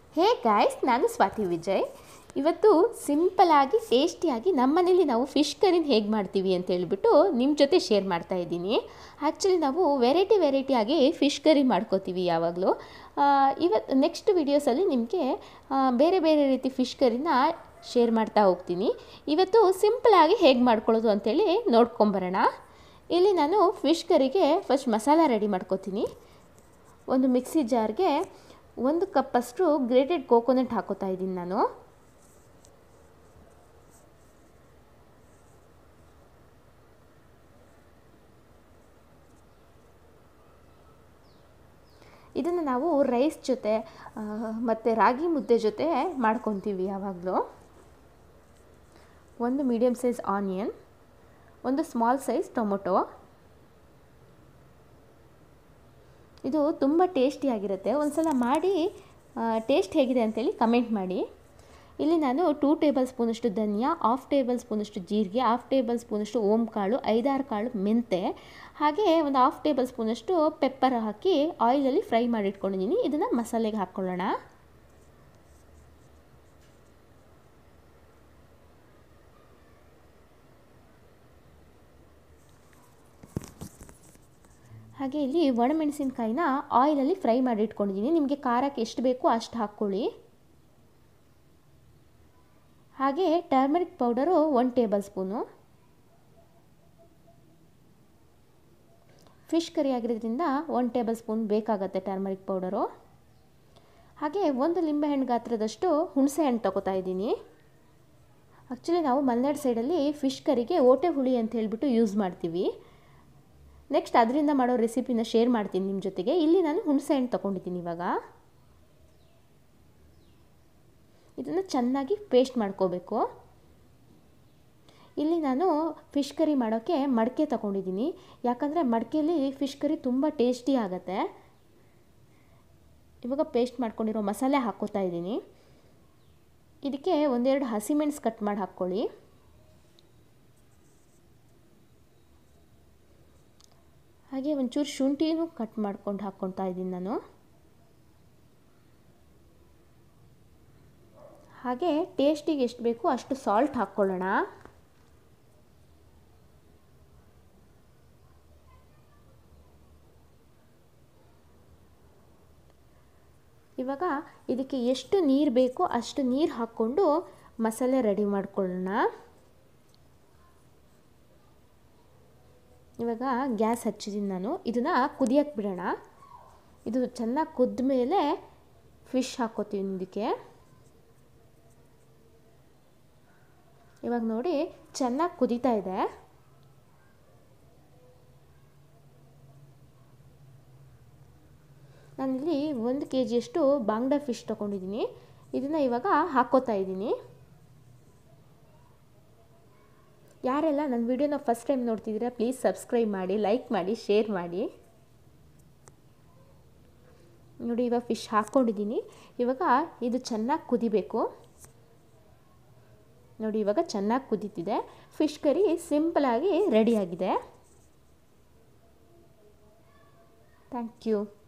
hey guys ನಾನು ಸ್ವಾತಿ ವಿಜಯ್ ಇವತ್ತು ಸಿಂಪಲಾಗಿ ಟೇಸ್ಟಿಯಾಗಿ ನಮ್ಮನೇಲಿ ನಾವು ಫಿಶ್ ಕರಿನ ಹೇಗೆ ಮಾಡ್ತೀವಿ ಅಂತ ಹೇಳ್ಬಿಟ್ಟು ನಿಮ್ಮ ಜೊತೆ ಶೇರ್ ಮಾಡ್ತಾ ಇದ್ದೀನಿ ಆ್ಯಕ್ಚುಲಿ ನಾವು ವೆರೈಟಿ ವೆರೈಟಿಯಾಗಿ ಫಿಶ್ ಕರಿ ಮಾಡ್ಕೋತೀವಿ ಯಾವಾಗಲೂ ಇವತ್ತು ನೆಕ್ಸ್ಟ್ ವೀಡಿಯೋಸಲ್ಲಿ ನಿಮಗೆ ಬೇರೆ ಬೇರೆ ರೀತಿ ಫಿಶ್ ಕರಿನ ಶೇರ್ ಮಾಡ್ತಾ ಹೋಗ್ತೀನಿ ಇವತ್ತು ಸಿಂಪಲಾಗಿ ಹೇಗೆ ಮಾಡ್ಕೊಳ್ಳೋದು ಅಂತೇಳಿ ನೋಡ್ಕೊಂಬರೋಣ ಇಲ್ಲಿ ನಾನು ಫಿಶ್ ಕರಿಗೆ ಫಸ್ಟ್ ಮಸಾಲ ರೆಡಿ ಮಾಡ್ಕೋತೀನಿ ಒಂದು ಮಿಕ್ಸಿ ಜಾರ್ಗೆ ಒಂದು ಕಪ್ಪಷ್ಟು ಗ್ರೇಟೆಡ್ ಕೋಕೋನಟ್ ಹಾಕೋತಾ ಇದ್ದೀನಿ ನಾನು ಇದನ್ನು ನಾವು ರೈಸ್ ಜೊತೆ ಮತ್ತು ರಾಗಿ ಮುದ್ದೆ ಜೊತೆ ಮಾಡ್ಕೊತೀವಿ ಯಾವಾಗಲೂ ಒಂದು ಮೀಡಿಯಮ್ ಸೈಜ್ ಆನಿಯನ್ ಒಂದು ಸ್ಮಾಲ್ ಸೈಜ್ ಟೊಮೊಟೊ ಇದು ತುಂಬ ಟೇಸ್ಟಿಯಾಗಿರುತ್ತೆ ಒಂದು ಸಲ ಮಾಡಿ ಟೇಸ್ಟ್ ಹೇಗಿದೆ ಅಂತೇಳಿ ಕಮೆಂಟ್ ಮಾಡಿ ಇಲ್ಲಿ ನಾನು ಟೂ ಟೇಬಲ್ ಸ್ಪೂನಷ್ಟು ಧನಿಯಾ ಹಾಫ್ ಟೇಬಲ್ ಸ್ಪೂನಷ್ಟು ಜೀರಿಗೆ ಹಾಫ್ ಟೇಬಲ್ ಸ್ಪೂನಷ್ಟು ಓಮ್ ಕಾಳು ಐದಾರು ಕಾಳು ಮೆಂತೆ ಹಾಗೆ ಒಂದು ಹಾಫ್ ಟೇಬಲ್ ಸ್ಪೂನಷ್ಟು ಪೆಪ್ಪರ್ ಹಾಕಿ ಆಯಿಲಲ್ಲಿ ಫ್ರೈ ಮಾಡಿ ಇಟ್ಕೊಂಡಿದ್ದೀನಿ ಇದನ್ನು ಮಸಾಲೆಗೆ ಹಾಕ್ಕೊಳ್ಳೋಣ ಹಾಗೆ ಇಲ್ಲಿ ಒಣಮೆಣಸಿನ್ಕಾಯಿನ ಆಯಿಲಲ್ಲಿ ಫ್ರೈ ಮಾಡಿ ಇಟ್ಕೊಂಡಿದ್ದೀನಿ ನಿಮಗೆ ಖಾರಕ್ಕೆ ಎಷ್ಟು ಬೇಕೋ ಅಷ್ಟು ಹಾಕ್ಕೊಳ್ಳಿ ಹಾಗೆ turmeric powder one tablespoon fish curry ಆಗಿರೋದ್ರಿಂದ ಒನ್ ಟೇಬಲ್ ಸ್ಪೂನ್ ಬೇಕಾಗತ್ತೆ ಟರ್ಮರಿಕ್ ಪೌಡರು ಹಾಗೆ ಒಂದು ಲಿಂಬೆಹಣ್ಣು ಗಾತ್ರದಷ್ಟು ಹುಣಸೆ ಹಣ್ಣು ತೊಗೋತಾ ಇದ್ದೀನಿ ಆ್ಯಕ್ಚುಲಿ ನಾವು ಮಲೆನಾಡು ಸೈಡಲ್ಲಿ ಫಿಶ್ ಕರಿಗೆ ಓಟೆ ಹುಳಿ ಅಂತ ಹೇಳಿಬಿಟ್ಟು ಯೂಸ್ ಮಾಡ್ತೀವಿ ನೆಕ್ಸ್ಟ್ ಅದರಿಂದ ಮಾಡೋ ರೆಸಿಪಿನ ಶೇರ್ ಮಾಡ್ತೀನಿ ನಿಮ್ಮ ಜೊತೆಗೆ ಇಲ್ಲಿ ನಾನು ಹುಣಸೆ ಹಣ್ಣು ತೊಗೊಂಡಿದ್ದೀನಿ ಇವಾಗ ಇದನ್ನು ಚೆನ್ನಾಗಿ ಪೇಸ್ಟ್ ಮಾಡ್ಕೋಬೇಕು ಇಲ್ಲಿ ನಾನು ಫಿಶ್ ಕರಿ ಮಾಡೋಕ್ಕೆ ಮಡಕೆ ತಗೊಂಡಿದ್ದೀನಿ ಯಾಕಂದರೆ ಮಡಕೆಯಲ್ಲಿ ಫಿಶ್ ಕರಿ ತುಂಬ ಟೇಸ್ಟಿ ಆಗುತ್ತೆ ಇವಾಗ ಪೇಸ್ಟ್ ಮಾಡ್ಕೊಂಡಿರೋ ಮಸಾಲೆ ಹಾಕ್ಕೋತಾ ಇದ್ದೀನಿ ಇದಕ್ಕೆ ಒಂದೆರಡು ಹಸಿಮೆಣಸು ಕಟ್ ಮಾಡಿ ಹಾಕ್ಕೊಳ್ಳಿ ಹಾಗೆ ಒಂಚೂರು ಶುಂಠಿನೂ ಕಟ್ ಮಾಡ್ಕೊಂಡು ಹಾಕ್ಕೊತಾ ಇದ್ದೀನಿ ನಾನು ಹಾಗೆ ಟೇಸ್ಟಿಗೆ ಎಷ್ಟು ಬೇಕು ಅಷ್ಟು ಸಾಲ್ಟ್ ಹಾಕ್ಕೊಳ್ಳೋಣ ಇವಾಗ ಇದಕ್ಕೆ ಎಷ್ಟು ನೀರು ಬೇಕೋ ಅಷ್ಟು ನೀರು ಹಾಕ್ಕೊಂಡು ಮಸಾಲೆ ರೆಡಿ ಮಾಡ್ಕೊಳ್ಳೋಣ ಇವಾಗ ಗ್ಯಾಸ್ ಹಚ್ಚಿದ್ದೀನಿ ನಾನು ಇದನ್ನು ಕುದಿಯಕ್ಕೆ ಬಿಡೋಣ ಇದು ಚೆನ್ನಾಗಿ ಕುದ್ದ ಮೇಲೆ ಫಿಶ್ ಹಾಕೋತೀವಿ ಇದಕ್ಕೆ ಇವಾಗ ನೋಡಿ ಚೆನ್ನಾಗಿ ಕುದೀತಾ ಇದೆ ನಾನಿಲ್ಲಿ ಒಂದು ಕೆ ಜಿಯಷ್ಟು ಬಾಂಗ್ಡಾ ಫಿಶ್ ತೊಗೊಂಡಿದ್ದೀನಿ ಇದನ್ನು ಇವಾಗ ಹಾಕ್ಕೋತಾ ಇದ್ದೀನಿ ಯಾರೆಲ್ಲ ನನ್ನ ವಿಡಿಯೋನ ಫಸ್ಟ್ ಟೈಮ್ ನೋಡ್ತಿದ್ದೀರಾ ಪ್ಲೀಸ್ ಸಬ್ಸ್ಕ್ರೈಬ್ ಮಾಡಿ ಲೈಕ್ ಮಾಡಿ ಶೇರ್ ಮಾಡಿ ನೋಡಿ ಇವಾಗ ಫಿಶ್ ಹಾಕ್ಕೊಂಡಿದ್ದೀನಿ ಇವಾಗ ಇದು ಚೆನ್ನಾಗಿ ಕುದಿಬೇಕು ನೋಡಿ ಇವಾಗ ಚೆನ್ನಾಗಿ ಕುದೀತಿದೆ ಫಿಶ್ ಕರಿ ಸಿಂಪಲಾಗಿ ರೆಡಿಯಾಗಿದೆ ಥ್ಯಾಂಕ್ ಯು